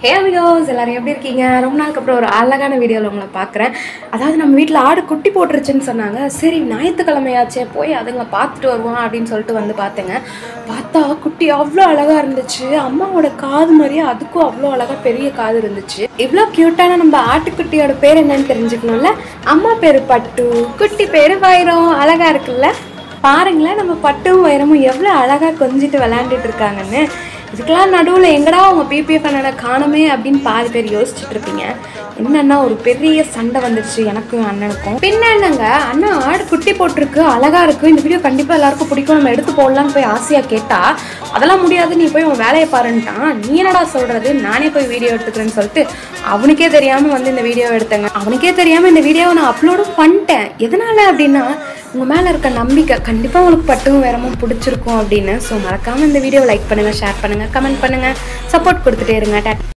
ஹே amigos எல்லாரும் எப்படி இருக்கீங்க ரொம்ப நாளுக்கு அப்புறம் ஒரு அழகான வீடியோவில் உங்களை பார்க்குறேன் அதாவது நம்ம வீட்டில் ஆடு குட்டி போட்டுருச்சுன்னு சொன்னாங்க சரி ஞாயிற்றுக்கிழமையாச்சே போய் அதுங்க பார்த்துட்டு வருவோம் அப்படின்னு சொல்லிட்டு வந்து பார்த்தேங்க பார்த்தா குட்டி அவ்வளோ அழகாக இருந்துச்சு அம்மாவோட காது மாதிரியே அதுக்கும் அவ்வளோ அழகாக பெரிய காது இருந்துச்சு இவ்வளோ க்யூட்டான நம்ம ஆட்டுக்குட்டியோட பேர் என்னன்னு தெரிஞ்சுக்கணும்ல அம்மா பேர் பட்டு குட்டி பேர் வைரம் அழகாக இருக்குல்ல பாருங்களேன் நம்ம பட்டும் வைரமும் எவ்வளோ அழகாக கொஞ்சிட்டு விளையாண்டுட்டு இருக்காங்கன்னு இதுக்கெல்லாம் நடுவில் எங்கடா உங்கள் பிபிஎஃப் அண்ணனை காணுமே அப்படின்னு பாதி பேர் யோசிச்சுட்டு இருப்பீங்க என்னன்னா ஒரு பெரிய சண்டை வந்துடுச்சு எனக்கும் என் அண்ணனுக்கும் பின்ன என்னங்க அண்ணா ஆடு குட்டி போட்டிருக்கு அழகா இருக்கு இந்த வீடியோ கண்டிப்பாக எல்லாருக்கும் பிடிக்கும் நம்ம எடுத்து போடலான்னு போய் ஆசையாக கேட்டா அதெல்லாம் முடியாது நீ போய் உன் வேலையை பாருன்ட்டான் நீ என்னடா சொல்றது நானே போய் வீடியோ எடுத்துக்கிறேன்னு சொல்லிட்டு அவனுக்கே தெரியாமல் வந்து இந்த வீடியோ எடுத்தேங்க அவனுக்கே தெரியாமல் இந்த வீடியோவை நான் அப்லோடும் பண்ணிட்டேன் எதனால அப்படின்னா உங்கள் மேலே இருக்க நம்பிக்கை கண்டிப்பாக உங்களுக்கு பட்டும் வேறமும் பிடிச்சிருக்கும் அப்படின்னு ஸோ மறக்காமல் இந்த வீடியோவை லைக் பண்ணுங்கள் ஷேர் பண்ணுங்கள் கமெண்ட் பண்ணுங்கள் சப்போர்ட் கொடுத்துட்டே இருங்க டா